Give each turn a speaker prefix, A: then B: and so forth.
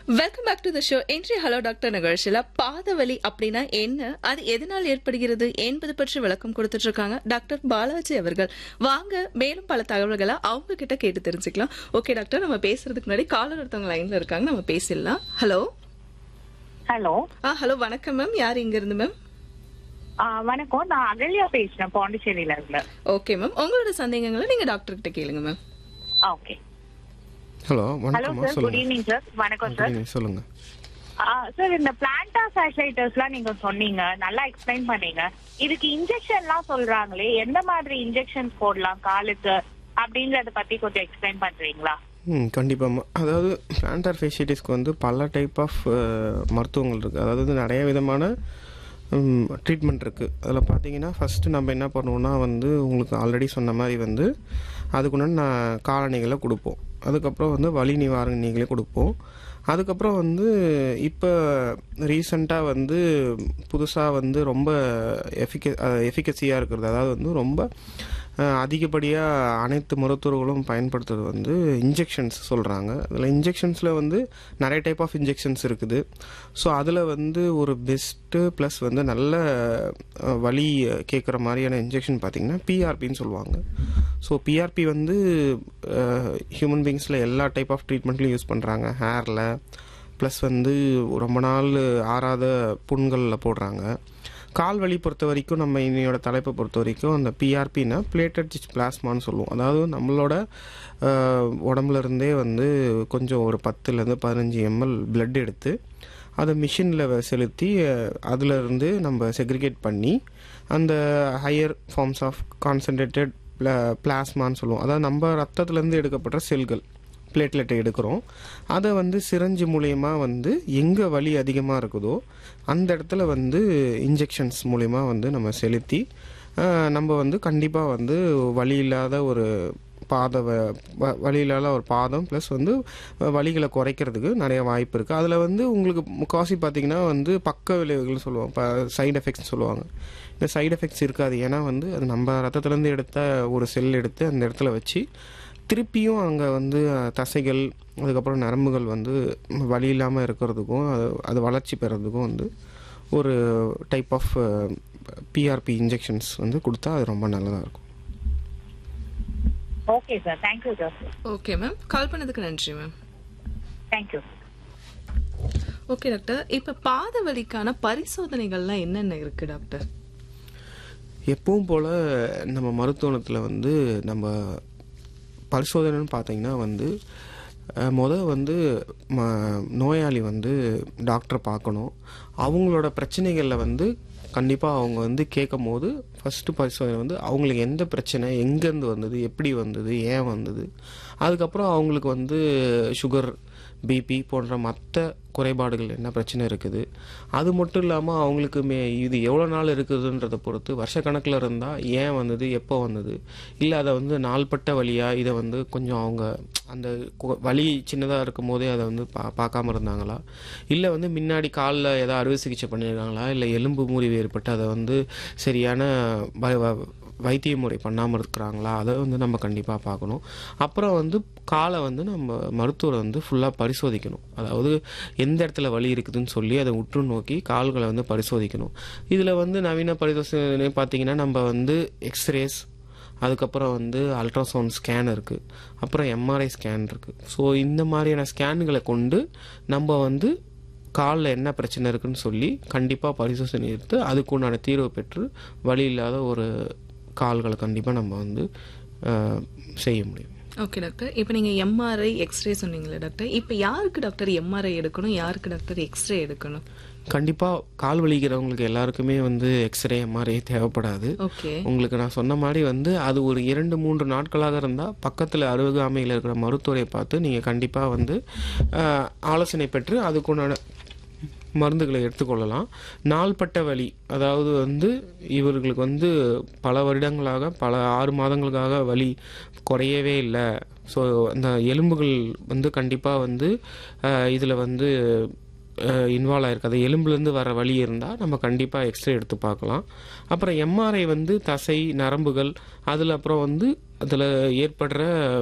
A: welcome back to the show இன்றைய hello doctor நிகழ்ச்சியில பாதவலி அப்படின்னா என்ன அது எதனால் ஏற்படுகிறது என்பது பற்றி விளக்கம் கொடுத்துட்டு இருக்காங்க டாக்டர் பாலாஜி அவர்கள் வாங்க மேலும் பல தகவல்களை அவங்க கிட்ட கேட்டு தெரிஞ்சுக்கலாம் ஓகே டாக்டர் நம்ம பேசுறதுக்கு முன்னாடி காலர் ஒருத்தவங்க லைன்ல இருக்காங்க நம்ம பேசிடலாம் ஹலோ
B: ஹலோ
A: ஆ ஹலோ வணக்கம் மேம் யார் இங்க இருந்து மேம்
B: ஆ, வணக்கம் நான் அகல்யா பேசுறேன் பாண்டிச்சேரியில இருந்து
A: ஓகே மேம் உங்களோட சந்தேகங்களை நீங்க டாக்டர் கிட்ட கேளுங்க மேம்
B: ஓகே
C: ஹலோ
B: ஹலோ
C: வணக்கம்மா
B: சார் குட்
C: சொல்லுங்க
B: ஈவினிங் சார் வணக்கம் சார்
C: குட் சொல்லுங்க
B: சார் இந்த பிளான்டா சாட்டிலைட்டர்ஸ்லாம் நீங்க சொன்னீங்க நல்லா எக்ஸ்பிளைன் பண்ணீங்க இதுக்கு இன்ஜெக்ஷன்லாம் சொல்றாங்களே எந்த மாதிரி இன்ஜெக்ஷன்ஸ் போடலாம் காலுக்கு அப்படிங்கறத பத்தி கொஞ்சம் எக்ஸ்பிளைன் பண்றீங்களா
C: ம் கண்டிப்பாம்மா அதாவது பிளான்டார் ஃபேஷியட்டிஸ்க்கு வந்து பல டைப் ஆஃப் மருத்துவங்கள் இருக்குது அதாவது வந்து நிறைய விதமான ட்ரீட்மெண்ட் இருக்குது அதில் பார்த்தீங்கன்னா ஃபஸ்ட்டு நம்ம என்ன பண்ணுவோம்னா வந்து உங்களுக்கு ஆல்ரெடி சொன்ன மாதிரி வந்து அதுக்குன்னு நான் காலணிகளை கொடுப்போம் அதுக்கப்புறம் வந்து வலி நிவாரணிகளை கொடுப்போம் அதுக்கப்புறம் வந்து இப்போ ரீசண்டாக வந்து புதுசாக வந்து ரொம்ப எஃபிக எஃபிகசியாக இருக்கிறது அதாவது வந்து ரொம்ப அதிகப்படியாக அனைத்து மருத்துவர்களும் பயன்படுத்துறது வந்து இன்ஜெக்ஷன்ஸ் சொல்கிறாங்க அதில் இன்ஜெக்ஷன்ஸில் வந்து நிறைய டைப் ஆஃப் இன்ஜெக்ஷன்ஸ் இருக்குது ஸோ அதில் வந்து ஒரு பெஸ்ட்டு ப்ளஸ் வந்து நல்ல அஹ், வலி கேட்குற மாதிரியான இன்ஜெக்ஷன் பார்த்திங்கன்னா பிஆர்பின்னு சொல்லுவாங்க ஸோ பிஆர்பி வந்து ஹியூமன் பீங்ஸில் எல்லா டைப் ஆஃப் ட்ரீட்மெண்ட்லையும் யூஸ் பண்ணுறாங்க ஹேரில் ப்ளஸ் வந்து ரொம்ப நாள் ஆறாத புண்களில் போடுறாங்க கால் வலி பொறுத்த வரைக்கும் நம்ம இன்னையோட தலைப்பை பொறுத்த வரைக்கும் அந்த பிஆர்பின்னா பிளேட்டட் சிச் பிளாஸ்மான்னு சொல்லுவோம் அதாவது நம்மளோட அஹ், உடம்புல இருந்தே வந்து கொஞ்சம் ஒரு பத்துலேருந்து பதினஞ்சு எம்எல் blood எடுத்து அதை மிஷினில் செலுத்தி அதில் இருந்து நம்ம செக்ரிகேட் பண்ணி அந்த ஹையர் ஃபார்ம்ஸ் ஆஃப் கான்சன்ட்ரேட்டட் பிளாஸ்மான்னு சொல்லுவோம் அதாவது நம்ம ரத்தத்துலேருந்து எடுக்கப்பட்ட செல்கள் பிளேட்லெட்டை எடுக்கிறோம் அதை வந்து சிரஞ்சு மூலயமா வந்து எங்கே வலி அதிகமாக இருக்குதோ அந்த இடத்துல வந்து இன்ஜெக்ஷன்ஸ் மூலயமா வந்து நம்ம செலுத்தி ஆஹ், நம்ம வந்து கண்டிப்பாக வந்து வலி இல்லாத ஒரு பாத வ- வ- வலி இல்லாத ஒரு பாதம் ப்ளஸ் வந்து வலிகளை குறைக்கிறதுக்கு நிறைய வாய்ப்பு இருக்குது அதில் வந்து உங்களுக்கு முக்காசி பார்த்தீங்கன்னா வந்து பக்க விளைவுகள் சொல்லுவோம் இப்போ சைடு எஃபெக்ட்ஸ் சொல்லுவாங்க இந்த சைடு எஃபெக்ட்ஸ் இருக்காது ஏன்னா வந்து அது நம்ம ரத்தத்துலேருந்து எடுத்த ஒரு செல் எடுத்து அந்த இடத்துல வச்சு திருப்பியும் அங்கே வந்து அஹ், தசைகள் அதுக்கப்புறம் நரம்புகள் வந்து வலி இல்லாமல் இருக்கிறதுக்கும் அது அது வளர்ச்சி பெறதுக்கும் வந்து ஒரு டைப் ஆஃப் பிஆர்பி இன்ஜெக்ஷன்ஸ் வந்து கொடுத்தா அது ரொம்ப நல்லதாக இருக்கும்
B: okay sir thank you sir
A: okay ma'am call பண்ணதுக்கு நன்றி மேம்
B: தேங்க்யூ
A: ஓகே டாக்டர் இப்ப பாத வலிக்கான பரிசோதனைகள்லாம் என்னென்ன இருக்கு டாக்டர்
C: எப்பவும் போல் நம்ம மருத்துவத்தில் வந்து நம்ம பரிசோதனைன்னு பார்த்தீங்கன்னா வந்து அஹ், முத வந்து ம நோயாளி வந்து டாக்டரை பார்க்கணும் அவங்களோட பிரச்சனைகளில் வந்து கண்டிப்பாக அவங்க வந்து கேட்கும் போது ஃபஸ்ட்டு பரிசோதனை வந்து அவங்களுக்கு எந்த பிரச்சனை எங்கேருந்து வந்தது எப்படி வந்தது ஏன் வந்தது அதுக்கப்புறம் அவங்களுக்கு வந்து சுகர் பிபி போன்ற மற்ற குறைபாடுகள் என்ன பிரச்சனை இருக்குது அது மட்டும் இல்லாமல் அவங்களுக்கு மே இது எவ்வளோ நாள் இருக்குதுன்றதை பொறுத்து வருஷக்கணக்கில் இருந்தால் ஏன் வந்தது எப்போ வந்தது இல்லை அதை வந்து நாள்பட்ட வழியாக இதை வந்து கொஞ்சம் அவங்க அந்த கு- வலி சின்னதாக இருக்கும் போதே அதை வந்து பா பார்க்காம இருந்தாங்களா இல்லை வந்து முன்னாடி காலில் ஏதாவது அறுவை சிகிச்சை பண்ணியிருக்காங்களா இல்லை எலும்பு முறிவு ஏற்பட்டு அதை வந்து சரியான வ- வ- வைத்திய முறை பண்ணாமல் இருக்கிறாங்களா அதை வந்து நம்ம கண்டிப்பாக பார்க்கணும் அப்புறம் வந்து காலை வந்து நம்ம மருத்துவரை வந்து ஃபுல்லாக பரிசோதிக்கணும் அதாவது எந்த இடத்துல வலி இருக்குதுன்னு சொல்லி அதை உற்று நோக்கி கால்களை வந்து பரிசோதிக்கணும் இதில் வந்து நவீன பரிசோதனை பார்த்தீங்கன்னா நம்ம வந்து எக்ஸ்ரேஸ் அதுக்கப்புறம் வந்து அல்ட்ராசவுண்ட் ஸ்கேன் இருக்குது அப்புறம் எம்ஆர்ஐ ஸ்கேன் இருக்குது ஸோ இந்த மாதிரியான ஸ்கேன்களை கொண்டு நம்ம வந்து காலில் என்ன பிரச்சனை இருக்குன்னு சொல்லி கண்டிப்பாக பரிசோதனை எடுத்து அதுக்குண்டான தீர்வு பெற்று வலி இல்லாத ஒரு கால்களை கண்டிப்பாக நம்ம வந்து அஹ், செய்ய முடியும்
A: ஓகே டாக்டர் இப்போ நீங்க எம்ஆர்ஐ எக்ஸ்ரே சொன்னீங்களே டாக்டர் இப்போ யாருக்கு டாக்டர் எம்ஆர்ஐ எடுக்கணும் யாருக்கு டாக்டர் எக்ஸ்ரே எடுக்கணும்
C: கண்டிப்பாக கால் வலிக்கிறவங்களுக்கு எல்லாருக்குமே வந்து எக்ஸ்ரே எம்ஆர்ஐ தேவைப்படாது
A: ஓகே
C: உங்களுக்கு நான் சொன்ன மாதிரி வந்து அது ஒரு இரண்டு மூன்று நாட்களாக இருந்தால் பக்கத்தில் அருகாமையில் இருக்கிற மருத்துவரை பார்த்து நீங்கள் கண்டிப்பாக வந்து ஆஹ், ஆலோசனை பெற்று அதுக்குண்டான மருந்துகளை எடுத்துக்கொள்ளலாம் நாள்பட்ட வலி அதாவது வந்து இவர்களுக்கு வந்து பல வருடங்களாக பல ஆறு மாதங்களுக்காக வலி குறையவே இல்லை ஸோ அந்த எலும்புகள் வந்து கண்டிப்பாக வந்து இதில் வந்து இன்வால்வ் ஆயிருக்காது எலும்புலேருந்து வர வலி இருந்தால் நம்ம கண்டிப்பாக எக்ஸ்ரே எடுத்து பார்க்கலாம் அப்புறம் எம்ஆர்ஐ வந்து தசை நரம்புகள் அதில் அப்புறம் வந்து அதில் ஏற்படுற